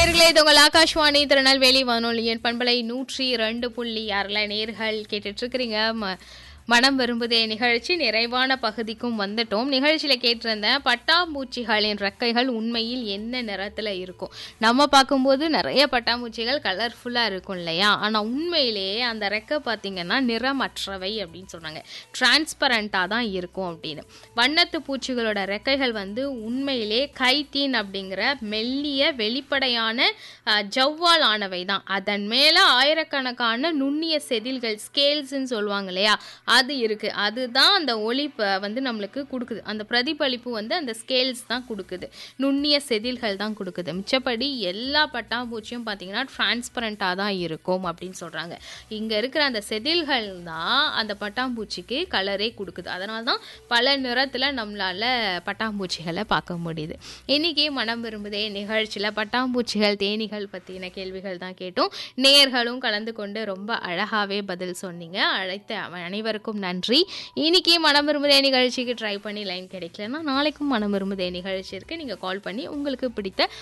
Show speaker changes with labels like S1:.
S1: நேர்களே இது உங்கள் ஆகாஷ்வாணி திருநெல்வேலி வானொலியின் பண்பலை நூற்றி ரெண்டு புள்ளி ஆறுல நேர்கள் கேட்டுட்டு இருக்கிறீங்க ம- மனம் விரும்புதே நிகழ்ச்சி நிறைவான பகுதிக்கும் வந்துட்டோம் நிகழ்ச்சியில கேட்டிருந்தேன் பட்டாம்பூச்சிகளின் ரெக்கைகள் உண்மையில் என்ன நிறத்துல இருக்கும் நம்ம பார்க்கும்போது நிறைய பட்டாம்பூச்சிகள் கலர்ஃபுல்லா இருக்கும் இல்லையா ஆனா உண்மையிலேயே அந்த ரெக்கை பார்த்தீங்கன்னா நிறமற்றவை அப்படின்னு சொன்னாங்க டிரான்ஸ்பரண்டா தான் இருக்கும் அப்படின்னு வண்ணத்து பூச்சிகளோட ரெக்கைகள் வந்து உண்மையிலே கைத்தீன் அப்படிங்கிற மெல்லிய வெளிப்படையான அஹ், ஜவ்வால் ஆனவை தான் அதன் மேல ஆயிரக்கணக்கான நுண்ணிய செதில்கள் ஸ்கேல்ஸ்ன்னு சொல்லுவாங்க இல்லையா அது இருக்கு அதுதான் அந்த ஒளி ப- வந்து நம்மளுக்கு கொடுக்குது அந்த பிரதிபலிப்பு வந்து அந்த ஸ்கேல்ஸ் தான் கொடுக்குது நுண்ணிய செதில்கள் தான் கொடுக்குது மிச்சப்படி எல்லா பட்டாம்பூச்சியும் பார்த்தீங்கன்னா டிரான்ஸ்பரண்டாக தான் இருக்கும் அப்படின்னு சொல்றாங்க இங்க இருக்கிற அந்த செதில்கள் தான் அந்த பட்டாம்பூச்சிக்கு கலரே கொடுக்குது அதனால தான் பல நிறத்துல நம்மளால பட்டாம்பூச்சிகளை பார்க்க முடியுது இன்னைக்கு மனம் விரும்புதே நிகழ்ச்சியில பட்டாம்பூச்சிகள் தேனீகள் பத்தின கேள்விகள் தான் கேட்டோம் நேர்களும் கலந்து கொண்டு ரொம்ப அழகாவே பதில் சொன்னீங்க அழைத்த அவ- அனைவருக்கும் நன்றி இன்னைக்கு மனம் விரும்புதே நிகழ்ச்சிக்கு ட்ரை பண்ணி லைன் கிடைக்கலன்னா நாளைக்கும் மனம் விரும்புதே நிகழ்ச்சி இருக்கு நீங்க கால் பண்ணி உங்களுக்கு பிடித்த